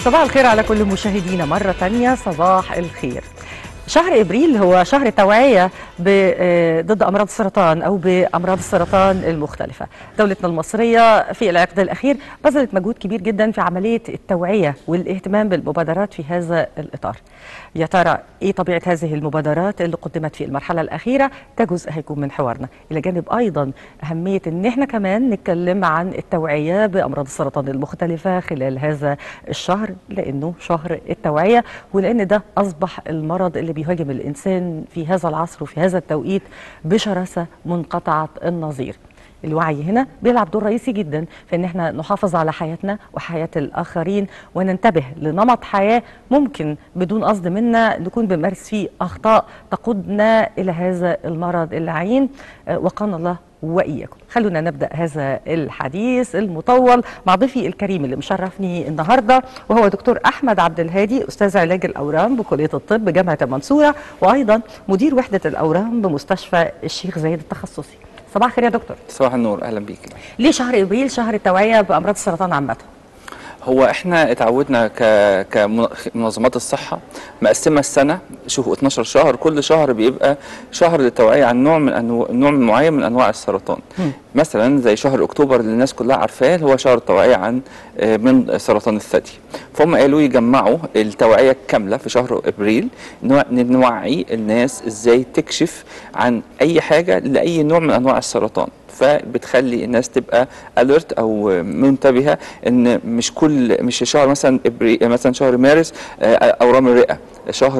صباح الخير على كل مشاهدينا مرة تانية صباح الخير شهر ابريل هو شهر توعيه ضد امراض السرطان او بامراض السرطان المختلفه. دولتنا المصريه في العقد الاخير بذلت مجهود كبير جدا في عمليه التوعيه والاهتمام بالمبادرات في هذا الاطار. يا ترى ايه طبيعه هذه المبادرات اللي قدمت في المرحله الاخيره؟ ده جزء هيكون من حوارنا، الى جانب ايضا اهميه ان احنا كمان نتكلم عن التوعيه بامراض السرطان المختلفه خلال هذا الشهر لانه شهر التوعيه ولان ده اصبح المرض اللي بيهاجم الإنسان في هذا العصر وفي هذا التوقيت بشراسة منقطعة النظير الوعي هنا بيلعب دور رئيسي جدا في ان احنا نحافظ على حياتنا وحياه الاخرين وننتبه لنمط حياه ممكن بدون قصد منا نكون بنمارس فيه اخطاء تقودنا الى هذا المرض اللعين وقانا الله واياكم خلونا نبدا هذا الحديث المطول مع ضيفي الكريم اللي مشرفني النهارده وهو دكتور احمد عبد الهادي استاذ علاج الاورام بكليه الطب جامعه المنصوره وايضا مدير وحده الاورام بمستشفى الشيخ زايد التخصصي صباح الخير يا دكتور صباح النور اهلا بيك ليه شهر ابريل شهر التوعيه بامراض السرطان عامه هو احنا اتعودنا ك كمنظمات الصحه مقسمه السنه شوفوا 12 شهر كل شهر بيبقى شهر للتوعيه عن نوع من أنو... نوع معين من انواع السرطان م. مثلا زي شهر اكتوبر اللي الناس كلها عارفاه هو شهر التوعيه عن من سرطان الثدي فهم قالوا يجمعوا التوعيه الكامله في شهر ابريل نوعي الناس ازاي تكشف عن اي حاجه لاي نوع من انواع السرطان فبتخلي الناس تبقى اليرت او منتبهه ان مش كل مش شهر مثلا مثلا شهر مارس اورام الرئه شهر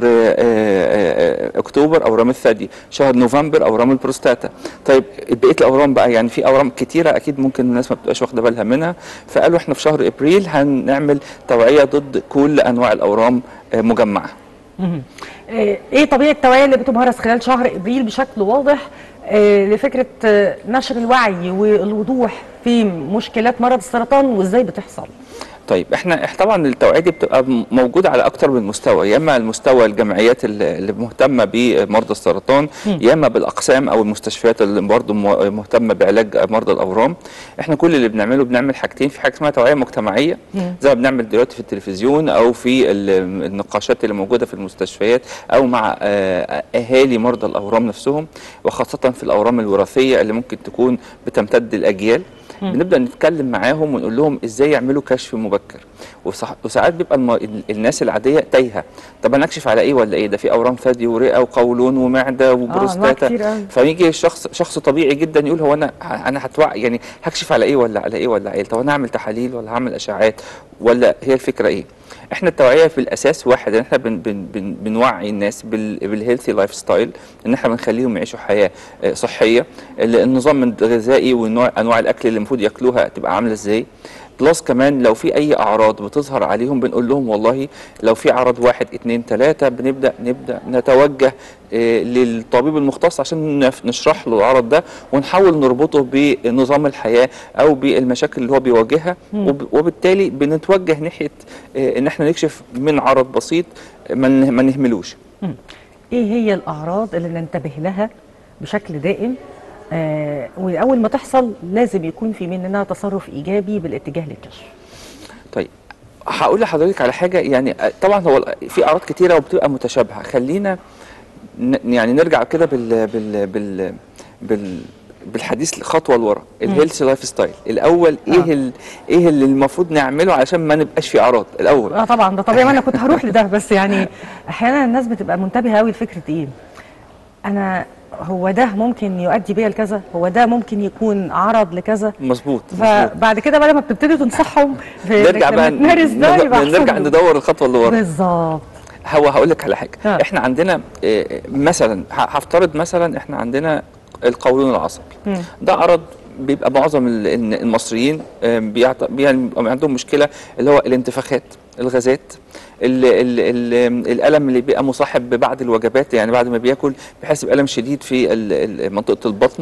اكتوبر اورام الثدي شهر نوفمبر اورام البروستاتا طيب بقيه الاورام بقى يعني في اورام كتيره اكيد ممكن الناس ما بتبقاش واخده بالها منها فقالوا احنا في شهر ابريل هنعمل توعيه ضد كل انواع الاورام مجمعه ايه طبيعه التوعيه اللي بتمارس خلال شهر ابريل بشكل واضح لفكره نشر الوعي والوضوح في مشكلات مرض السرطان وازاي بتحصل طيب احنا طبعا التوعيه دي بتبقى موجوده على اكتر من مستوى يا اما المستوى الجمعيات اللي مهتمه بمرضى السرطان يا اما بالاقسام او المستشفيات اللي برضه مهتمه بعلاج مرضى الاورام احنا كل اللي بنعمله بنعمل حاجتين في حاجه اسمها توعيه مجتمعيه زي ما بنعمل دلوقتي في التلفزيون او في النقاشات اللي موجوده في المستشفيات او مع اهالي مرضى الاورام نفسهم وخاصه في الاورام الوراثيه اللي ممكن تكون بتمتد الاجيال بنبدا نتكلم معاهم ونقول لهم ازاي يعملوا كشف مبكر وساعات بيبقى الم... الناس العاديه تايهه طب انا اكشف على ايه ولا ايه ده في اورام ثدي ورئه وقولون ومعده وبروستاتا آه فيجي شخص شخص طبيعي جدا يقول هو انا انا هتوع يعني هكشف على ايه ولا على ايه ولا ايه طب انا هعمل تحاليل ولا هعمل اشعاعات ولا هي الفكره ايه احنا التوعيه في الاساس واحد ان احنا بن بن بن بنوعي الناس بالهيلثي لايف ستايل ان احنا بنخليهم يعيشوا حياه صحيه النظام الغذائي ونوع انواع الاكل اللي المفروض ياكلوها تبقى عامله ازاي بلس كمان لو في اي اعراض بتظهر عليهم بنقول لهم والله لو في عرض واحد اتنين تلاته بنبدا نبدا نتوجه اه للطبيب المختص عشان نشرح له العرض ده ونحاول نربطه بنظام الحياه او بالمشاكل اللي هو بيواجهها وبالتالي بنتوجه ناحيه اه ان احنا نكشف من عرض بسيط ما نهملوش. ايه هي الاعراض اللي ننتبه لها بشكل دائم آه واول ما تحصل لازم يكون في مننا تصرف ايجابي بالاتجاه للكشف. طيب هقول لحضرتك على حاجه يعني طبعا هو في اعراض كتيره وبتبقى متشابهه خلينا يعني نرجع كده بال بال بال بال بالحديث خطوه لورا الهيلث لايف ستايل الاول ايه آه. ال... ايه اللي المفروض نعمله علشان ما نبقاش في اعراض الاول اه طبعا ده طبيعي انا كنت هروح لده بس يعني احيانا الناس بتبقى منتبهه قوي لفكره ايه انا هو ده ممكن يؤدي بيا لكذا هو ده ممكن يكون عرض لكذا مظبوط فبعد كده بقى لما بتبتدي تنصحهم نرجع بقى نمارس ده يبقى نرجع ندور الخطوه اللي ورا بالظبط هو هقول لك على حاجه ها. احنا عندنا مثلا هفترض مثلا احنا عندنا القولون العصبي م. ده عرض بيبقى معظم المصريين بيبقى عندهم مشكله اللي هو الانتفاخات الغازات ال ال ال الالم اللي بيبقى مصاحب بعد الوجبات يعني بعد ما بياكل بيحس بالم شديد في منطقه البطن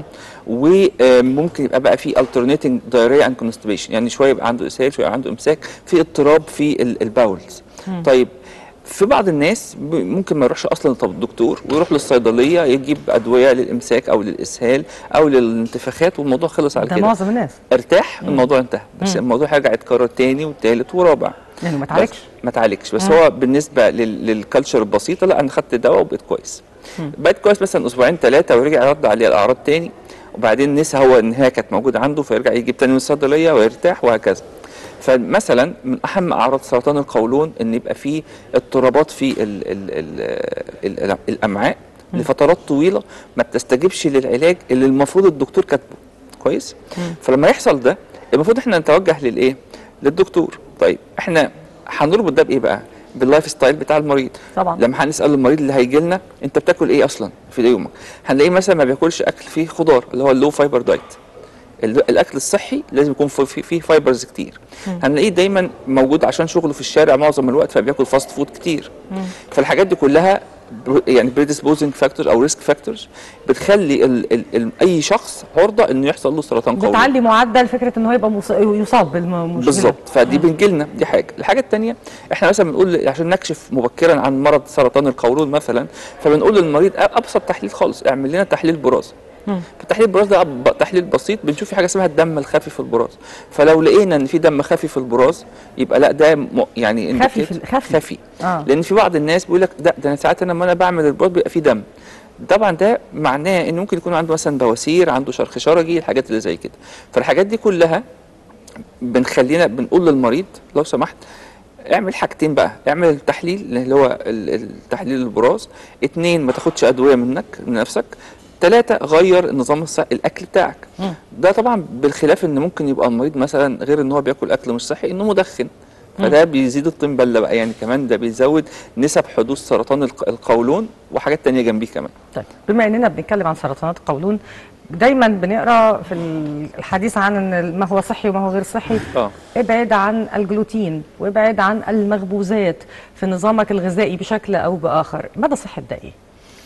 وممكن يبقى بقى في alternating diarrhea and constipation يعني شويه يبقى عنده اسهال شويه عنده امساك في اضطراب في الباولز طيب في بعض الناس ممكن ما يروحش اصلا للدكتور ويروح للصيدليه يجيب ادويه للامساك او للاسهال او للانتفاخات والموضوع خلص على ده كده معظم الناس ارتاح الموضوع انتهى بس مم. الموضوع هيرجع يتكرر تاني وتالت ورابع يعني ما بس تعالجش ما تعالجش بس مم. هو بالنسبه لل- للكالتشر البسيطه لا انا خدت دواء وبقيت كويس بقيت كويس مثلا اسبوعين ثلاثه ورجع يرد عليه الاعراض تاني وبعدين نسى هو ان هي كانت موجوده عنده فيرجع يجيب تاني من الصيدليه ويرتاح وهكذا فمثلا من اهم اعراض سرطان القولون ان يبقى فيه اضطرابات في ال ال ال ال الامعاء لفترات طويله ما بتستجيبش للعلاج اللي المفروض الدكتور كاتبه كويس فلما يحصل ده المفروض احنا نتوجه للايه للدكتور طيب احنا هنربط ده بايه بقى باللايف ستايل بتاع المريض طبعا لما هنسال المريض اللي هيجي لنا انت بتاكل ايه اصلا في يومك هنلاقيه مثلا ما بياكلش اكل فيه خضار اللي هو اللو فايبر دايت ال- الاكل الصحي لازم يكون فيه فيه- فيه فايبرز كتير هنلاقيه دايما موجود عشان شغله في الشارع معظم الوقت فبياكل فاست فود كتير فالحاجات دي كلها برو- يعني بريدisposing فاكتورز او ريسك فاكتورز بتخلي ال ال ال اي شخص عرضه انه يحصل له سرطان قولون بتعلي معدل فكره ان هو يبقى مص... يصاب بالمشكله بالظبط فدي بنجي لنا دي حاجه الحاجه الثانيه احنا مثلا بنقول عشان نكشف مبكرا عن مرض سرطان القولون مثلا فبنقول للمريض أ- ابسط تحليل خالص اعمل لنا تحليل براز فالتحليل البراز ده أب- تحليل بسيط بنشوف في حاجه اسمها الدم الخفي في البراز فلو لقينا ان في دم خفي في البراز يبقى لا ده م- يعني خفي في indicate- ال- خفي. خفي آه. لان في بعض الناس بيقول لك ده ده انا ساعات انا لما انا بعمل البراز بيبقى فيه دم طبعا ده معناه انه ممكن يكون عنده مثلا بواسير عنده شرخ شرجي الحاجات اللي زي كده فالحاجات دي كلها بنخلينا بنقول للمريض لو سمحت اعمل حاجتين بقى اعمل التحليل اللي هو ال- التحليل البراز اتنين ما تاخدش ادويه منك من نفسك ثلاثة غير النظام الصحي الاكل بتاعك مم. ده طبعا بالخلاف ان ممكن يبقى المريض مثلا غير ان هو بياكل اكل مش صحي انه مدخن فده بيزيد الطين بله بقى يعني كمان ده بيزود نسب حدوث سرطان الق- القولون وحاجات تانية جنبيه كمان طيب بما اننا بنتكلم عن سرطانات القولون دايما بنقرا في الحديث عن ان ما هو صحي وما هو غير صحي اه ابعد عن الجلوتين وابعد عن المخبوزات في نظامك الغذائي بشكل او باخر مدى صحه ده ايه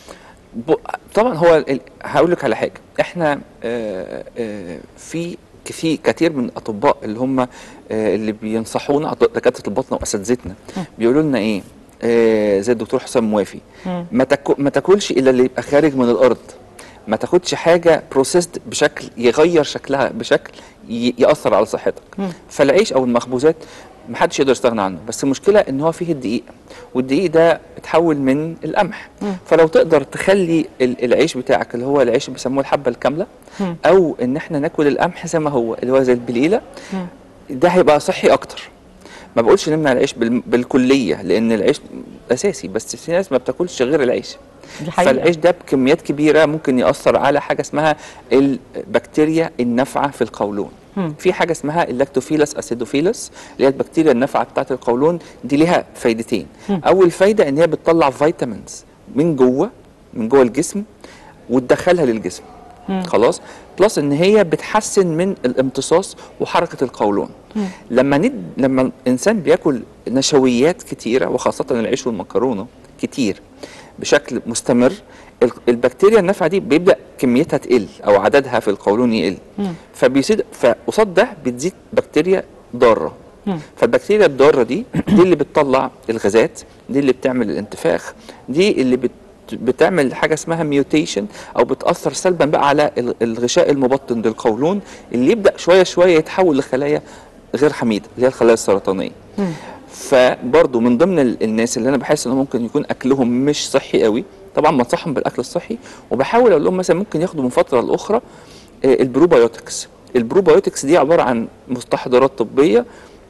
ب- طبعا هو ال- هقول لك على حاجه احنا آه، آه، في في كثير من الاطباء اللي هم آه، اللي بينصحونا أط- دكاتره البطنه واساتذتنا بيقولوا لنا ايه آه، زي الدكتور حسام موافي مم. ما تاكل ما تاكلش الا اللي يبقى خارج من الارض ما تاخدش حاجه بروسيسد بشكل يغير شكلها بشكل ي- ياثر على صحتك مم. فالعيش او المخبوزات محدش يقدر يستغنى عنه بس المشكله ان هو فيه الدقيق والدقيق ده اتحول من القمح مم. فلو تقدر تخلي ال- العيش بتاعك اللي هو العيش اللي بيسموه الحبه الكامله مم. او ان احنا ناكل القمح زي ما هو اللي هو زي البليله مم. ده هيبقى صحي اكتر ما بقولش نمنع العيش بال- بالكليه لان العيش اساسي بس في ناس ما بتاكلش غير العيش دي حقيقه فالعيش ده بكميات كبيره ممكن ياثر على حاجه اسمها البكتيريا النافعه في القولون مم. في حاجه اسمها اللاكتوفيلس اسيدوفيلس اللي هي البكتيريا النافعه بتاعه القولون دي ليها فايدتين مم. اول فايده ان هي بتطلع فيتامينز من جوه من جوه الجسم وتدخلها للجسم مم. خلاص بلس ان هي بتحسن من الامتصاص وحركه القولون مم. لما ند... لما الانسان بياكل نشويات كتيره وخاصه العيش والمكرونه كتير بشكل مستمر ال- البكتيريا النافعه دي بيبدا كميتها تقل او عددها في القولون يقل مم. فبيزيد فقصاد ده بتزيد بكتيريا ضاره مم. فالبكتيريا الضاره دي دي اللي بتطلع الغازات دي اللي بتعمل الانتفاخ دي اللي بت بتعمل حاجه اسمها ميوتيشن او بتاثر سلبا بقى على ال- الغشاء المبطن للقولون اللي يبدا شويه شويه يتحول لخلايا غير حميده اللي هي الخلايا السرطانيه مم. فبرضه من ضمن ال- الناس اللي انا بحس انه ممكن يكون اكلهم مش صحي قوي طبعا بنصحهم بالاكل الصحي وبحاول اقول لهم مثلا ممكن ياخدوا من فتره لاخرى آه، البروبايوتكس البروبايوتكس دي عباره عن مستحضرات طبيه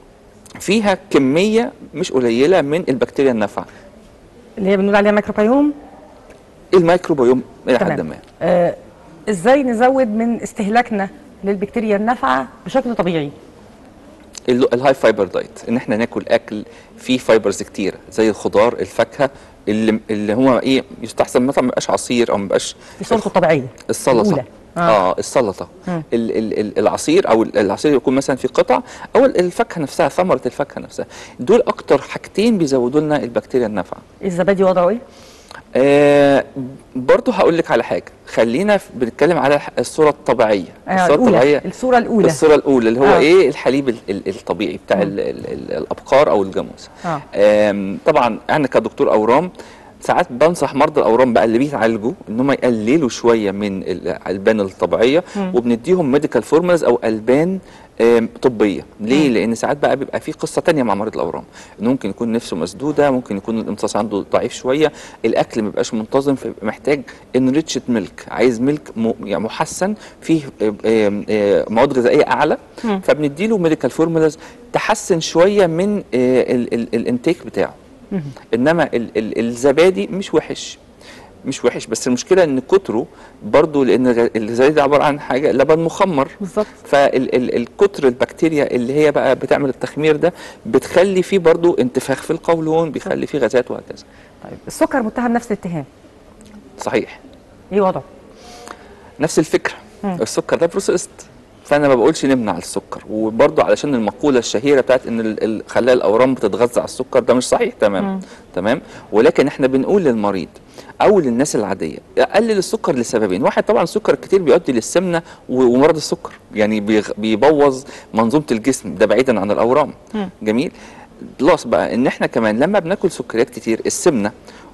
فيها كميه مش قليله من البكتيريا النافعه اللي هي بنقول عليها ميكروبيوم الميكروبيوم الى حد تمام. ما آه ازاي نزود من استهلاكنا للبكتيريا النافعه بشكل طبيعي ال- الهاي فايبر دايت ان احنا ناكل اكل فيه فايبرز كتير زي الخضار الفاكهه اللي اللي هو ايه يستحسن مثلا ما يبقاش عصير او ما يبقاش في صورته الطبيعيه السلطه الأولى. اه, آه. آه السلطه مم. ال ال ال العصير او ال- العصير يكون مثلا في قطع او ال- الفاكهه نفسها ثمره الفاكهه نفسها دول اكتر حاجتين بيزودوا لنا البكتيريا النافعه الزبادي وضعه ايه؟ آه برضه هقول لك على حاجه خلينا في- بنتكلم على الح- الصوره الطبيعيه آه الصوره الأولى الطبيعيه الصورة الأولى الصوره الاولى اللي هو آه. آه. ايه الحليب ال- ال- الطبيعي بتاع مم. ال ال ال الابقار او الجاموس آه. آم، طبعا انا كدكتور اورام ساعات بنصح مرضى الاورام بقى اللي بيتعالجوا ان هم يقللوا شويه من الالبان الطبيعيه وبنديهم ميديكال فورمولاز او البان آم، طبيه ليه لان ساعات بقى بيبقى في قصه تانية مع مريض الاورام انه ممكن يكون نفسه مسدوده ممكن يكون الامتصاص عنده ضعيف شويه الاكل ما بيبقاش منتظم فيبقى محتاج انريتشد ميلك عايز ميلك م- يعني محسن فيه آم، آم، آم، مواد غذائيه اعلى فبنديله ميديكال فورمولاز تحسن شويه من آه، ال- ال- الانتيك بتاعه انما ال ال الزبادي مش وحش مش وحش بس المشكله ان كتره برضه لان الغ- الزبادي ده عباره عن حاجه لبن مخمر بالظبط فالكتر البكتيريا اللي هي بقى بتعمل التخمير ده بتخلي فيه برضه انتفاخ في القولون بيخلي فيه غازات وهكذا طيب السكر متهم نفس الاتهام صحيح ايه وضعه؟ نفس الفكره السكر ده بروسيست فانا ما بقولش نمنع السكر وبرضه علشان المقوله الشهيره بتاعت ان ال- ال- خلايا الاورام بتتغذى على السكر ده مش صحيح تمام تمام ولكن احنا بنقول للمريض او للناس العاديه قلل السكر لسببين واحد طبعا السكر الكتير بيؤدي للسمنه و- ومرض السكر يعني بيغ- بيبوظ منظومه الجسم ده بعيدا عن الاورام جميل بلس بقى ان احنا كمان لما بناكل سكريات كتير السمنه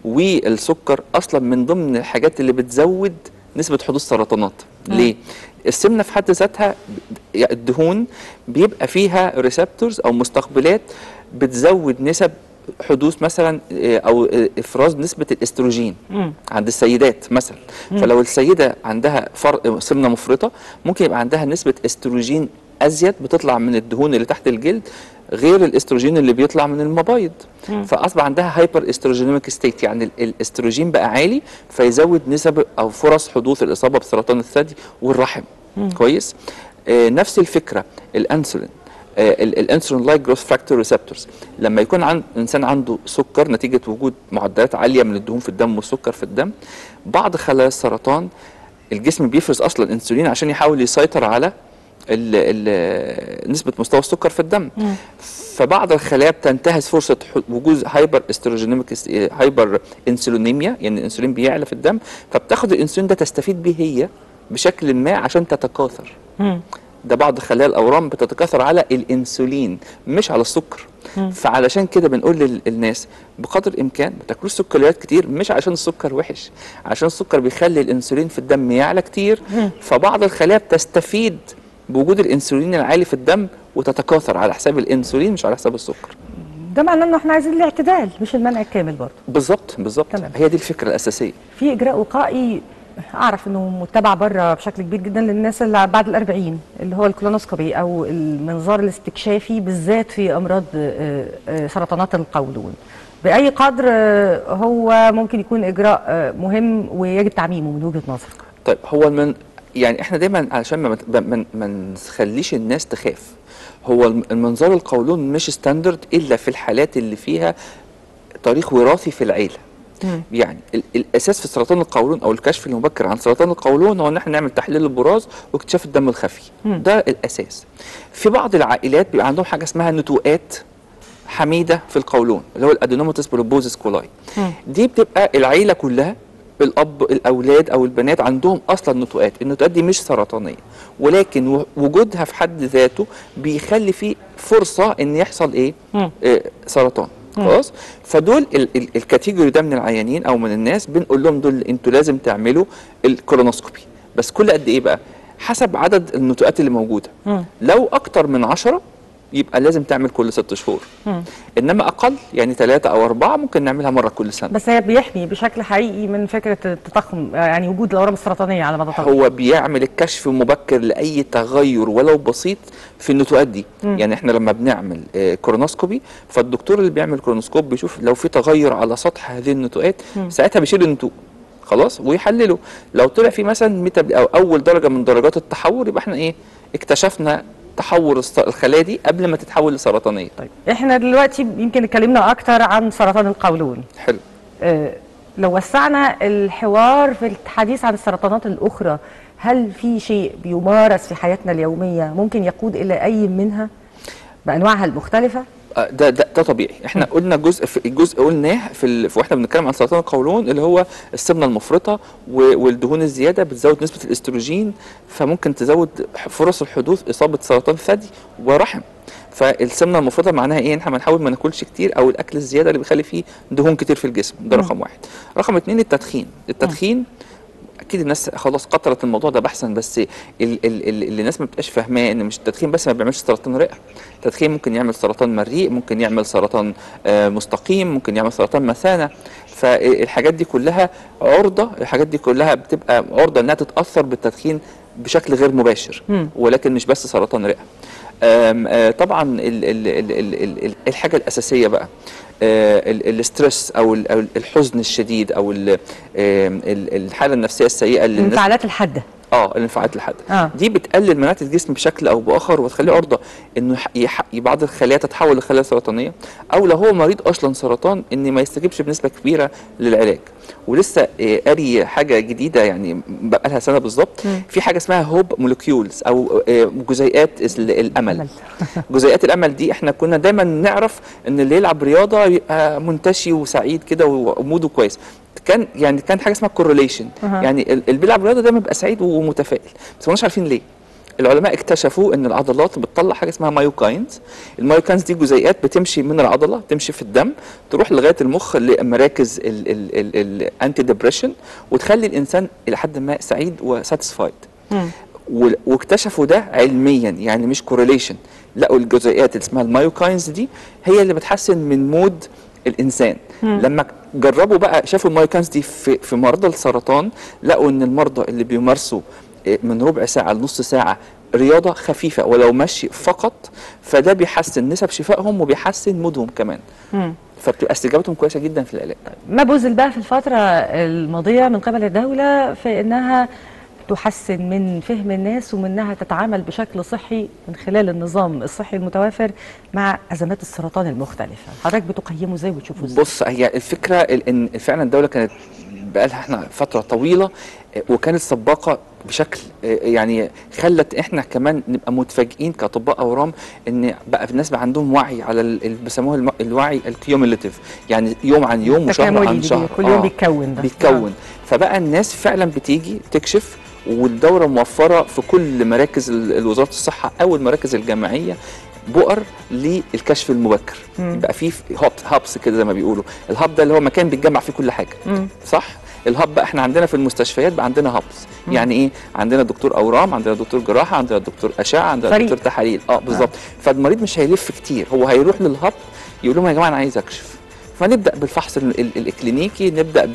والسكر اصلا من ضمن الحاجات اللي بتزود نسبه حدوث سرطانات ليه السمنه في حد ذاتها ب- الدهون بيبقى فيها ريسبتورز او مستقبلات بتزود نسب حدوث مثلا آه، او آه، افراز نسبه الاستروجين عند السيدات مثلا فلو السيده عندها فرق سمنه مفرطه ممكن يبقى عندها نسبه استروجين ازيد بتطلع من الدهون اللي تحت الجلد غير الاستروجين اللي بيطلع من المبايض فاصبح عندها هايبر استروجينيميك ستيت يعني ال- الاستروجين بقى عالي فيزود نسب او فرص حدوث الاصابه بسرطان الثدي والرحم كويس آه نفس الفكره الانسولين آه، ال- الانسولين لايك جروث فاكتور ريسبتورز لما يكون عند انسان عنده سكر نتيجه وجود معدلات عاليه من الدهون في الدم والسكر في الدم بعض خلايا السرطان الجسم بيفرز اصلا انسولين عشان يحاول يسيطر على ال ال نسبه مستوى السكر في الدم فبعض الخلايا بتنتهز فرصه ح- وجود هايبر استروجينيميك هايبر انسولينيميا يعني الانسولين بيعلى في الدم فبتاخد الانسولين ده تستفيد بيه هي بشكل ما عشان تتكاثر ده بعض خلايا الاورام بتتكاثر على الانسولين مش على السكر فعلشان كده بنقول لل- للناس بقدر الامكان ما تاكلوش سكريات كتير مش عشان السكر وحش عشان السكر بيخلي الانسولين في الدم يعلى كتير فبعض الخلايا بتستفيد بوجود الانسولين العالي في الدم وتتكاثر على حساب الانسولين مش على حساب السكر ده معناه انه احنا عايزين الاعتدال مش المنع الكامل برضه بالظبط بالظبط تمام. هي دي الفكره الاساسيه في اجراء وقائي اعرف انه متبع بره بشكل كبير جدا للناس اللي بعد الأربعين اللي هو الكولونوسكوبي او المنظار الاستكشافي بالذات في امراض آه، آه، سرطانات القولون باي قدر آه، هو ممكن يكون اجراء آه، مهم ويجب تعميمه من وجهه نظرك طيب هو المن يعني احنا دايما علشان ما ما- ما ما نخليش الناس تخاف هو الم- المنظار القولون مش ستاندرد الا في الحالات اللي فيها تاريخ وراثي في العيله يعني ال- الاساس في سرطان القولون او الكشف المبكر عن سرطان القولون هو ان احنا نعمل تحليل البراز واكتشاف الدم الخفي ده الاساس في بعض العائلات بيبقى عندهم حاجه اسمها نتوءات حميده في القولون اللي هو الادينوماتوس بروبوزيس كولاي دي بتبقى العيله كلها الاب الاولاد او البنات عندهم اصلا نتوءات النتوءات دي مش سرطانيه ولكن و- وجودها في حد ذاته بيخلي فيه فرصه ان يحصل ايه مم. آه سرطان خلاص فدول ال- ال- الكاتيجوري ده من العيانين او من الناس بنقول لهم دول انتوا لازم تعملوا الكولونوسكوبي بس كل قد ايه بقى حسب عدد النتوءات اللي موجوده لو اكتر من عشرة يبقى لازم تعمل كل ست شهور انما اقل يعني ثلاثة او اربعة ممكن نعملها مرة كل سنة بس هي بيحمي بشكل حقيقي من فكره التضخم يعني وجود الاورام السرطانيه على مدى طويل هو بيعمل الكشف مبكر لاي تغير ولو بسيط في النتوءات دي يعني احنا لما بنعمل آه، كولونوسكوبي فالدكتور اللي بيعمل كولونوسكوب بيشوف لو في تغير على سطح هذه النتوءات ساعتها بيشيل النتوء خلاص ويحلله لو طلع في مثلا ميتا او اول درجه من درجات التحور يبقى احنا ايه اكتشفنا تحور الس- الخلايا دي قبل ما تتحول لسرطانيه طيب احنا دلوقتي يمكن اتكلمنا اكتر عن سرطان القولون حلو آه، لو وسعنا الحوار في الحديث عن السرطانات الأخرى هل في شيء بيمارس في حياتنا اليومية ممكن يقود إلى أي منها بأنواعها المختلفة؟ آه، ده ده, ده طبيعي احنا قلنا جزء في الجزء قلناه في, ال... في واحنا بنتكلم عن سرطان القولون اللي هو السمنه المفرطه و... والدهون الزياده بتزود نسبه الاستروجين فممكن تزود فرص الحدوث اصابه سرطان ثدي ورحم فالسمنه المفرطه معناها ايه ان احنا بنحاول ما ناكلش كتير او الاكل الزياده اللي بيخلي فيه دهون كتير في الجسم ده رقم واحد رقم اتنين التدخين التدخين اكيد الناس خلاص قطرت الموضوع ده بحثا بس ال- ال- ال- اللي الناس ما بتبقاش فاهماه ان مش التدخين بس ما بيعملش سرطان رئه التدخين ممكن يعمل سرطان مريء ممكن يعمل سرطان آه، مستقيم ممكن يعمل سرطان مثانه فالحاجات دي كلها عرضه الحاجات دي كلها بتبقى عرضه انها تتاثر بالتدخين بشكل غير مباشر مم. ولكن مش بس سرطان رئه آم، آه، طبعا ال ال ال ال ال ال الحاجه الاساسيه بقى آه، ال- الاسترس او ال- أو الحزن الشديد او ال- آم، ال- الحاله النفسيه السيئه اللي الناس الانفعالات الحاده اه الانفعالات الحاده آه. دي بتقلل مناعه الجسم بشكل او باخر وتخليه عرضه انه يح- يح- بعض الخلايا تتحول لخلايا سرطانيه او لو هو مريض اصلا سرطان ان ما يستجيبش بنسبه كبيره للعلاج ولسه آه، قاري حاجه جديده يعني بقى لها سنه بالظبط مم. في حاجه اسمها هوب مولكيولز او آه، جزيئات ال- الامل أمل. جزيئات الامل دي احنا كنا دايما نعرف ان اللي يلعب رياضه يبقى منتشي وسعيد كده وموده كويس كان يعني كان حاجه اسمها كورليشن أها. يعني ال- اللي بيلعب رياضه دايما بيبقى سعيد ومتفائل بس ما كناش عارفين ليه العلماء اكتشفوا ان العضلات بتطلع حاجه اسمها مايوكاينز المايوكاينز دي جزيئات بتمشي من العضله تمشي في الدم تروح لغايه المخ لمراكز الانتي ديبريشن وتخلي الانسان الى حد ما سعيد وساتيسفايد مم. و- واكتشفوا ده علميا يعني مش كورليشن لقوا الجزيئات اللي اسمها المايوكاينز دي هي اللي بتحسن من مود الانسان مم. لما جربوا بقى شافوا المايوكاينز دي في في مرضى السرطان لقوا ان المرضى اللي بيمارسوا إيه، من ربع ساعه لنص ساعه رياضه خفيفه ولو مشي فقط فده بيحسن نسب شفائهم وبيحسن مودهم كمان مم. فبتبقى استجابتهم كويسه جدا في العلاج ما بذل بقى في الفترة الماضية من قبل الدولة في إنها تحسن من فهم الناس ومنها تتعامل بشكل صحي من خلال النظام الصحي المتوافر مع أزمات السرطان المختلفة حضرتك بتقيمه ازاي وتشوفه ازاي؟ بص هي الفكره ال- ان فعلا الدوله كانت بقالها احنا فتره طويله آه، وكانت سباقه بشكل آه، يعني خلت احنا كمان نبقى متفاجئين كاطباء اورام ان بقى الناس بقى عندهم وعي على ال- اللي بيسموه الم- الوعي الكيوميليتيف يعني يوم عن يوم وشهر تكاملي عن اللي شهر كل يوم آه، بيتكون ده بيتكون فبقى الناس فعلا بتيجي تكشف والدوره موفره في كل مراكز ال- وزاره الصحه او المراكز الجامعيه بؤر للكشف المبكر مم. بقى في هاب هابس كده زي ما بيقولوا الهاب ده اللي هو مكان بيتجمع فيه كل حاجه مم. صح الهاب بقى احنا عندنا في المستشفيات بقى عندنا هابس مم. يعني ايه عندنا دكتور اورام عندنا دكتور جراحه عندنا دكتور اشعه عندنا فريق. دكتور تحاليل اه بالظبط فالمريض مش هيلف كتير هو هيروح للهاب يقول لهم يا جماعه انا عايز اكشف فنبدا بالفحص ال- ال- الاكلينيكي نبدا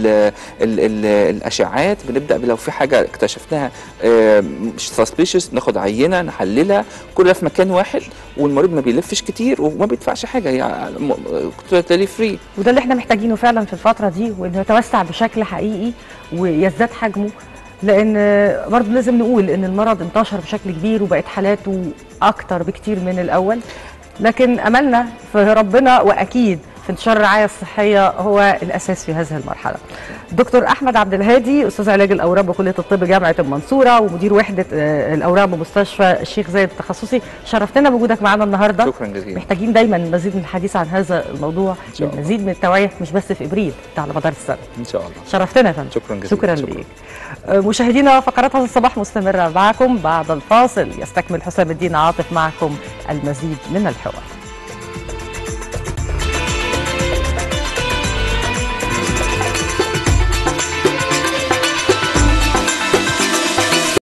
بالاشعاعات بنبدا لو في حاجه اكتشفناها آه، مش سسبيشس ناخد عينه نحللها كل ده في مكان واحد والمريض ما بيلفش كتير وما بيدفعش حاجه يعني توتالي فري وده اللي احنا محتاجينه فعلا في الفترة دي وانه يتوسع بشكل حقيقي ويزداد حجمه لان برضه لازم نقول ان المرض انتشر بشكل كبير وبقت حالاته اكتر بكتير من الاول لكن املنا في ربنا واكيد في انتشار الرعايه الصحيه هو الاساس في هذه المرحله. دكتور احمد عبد الهادي استاذ علاج الاورام بكليه الطب جامعه المنصوره ومدير وحده آه، الاورام بمستشفى الشيخ زايد التخصصي شرفتنا بوجودك معانا النهارده شكرا جزيلا محتاجين دايما مزيد من الحديث عن هذا الموضوع شاء الله. مزيد من التوعيه مش بس في ابريل ده على مدار السنه ان شاء الله شرفتنا يا فندم شكرا جزيلا شكرا شكراً. ليك آه، مشاهدينا فقرات هذا الصباح مستمره معكم بعد الفاصل يستكمل حسام الدين عاطف معكم المزيد من الحوار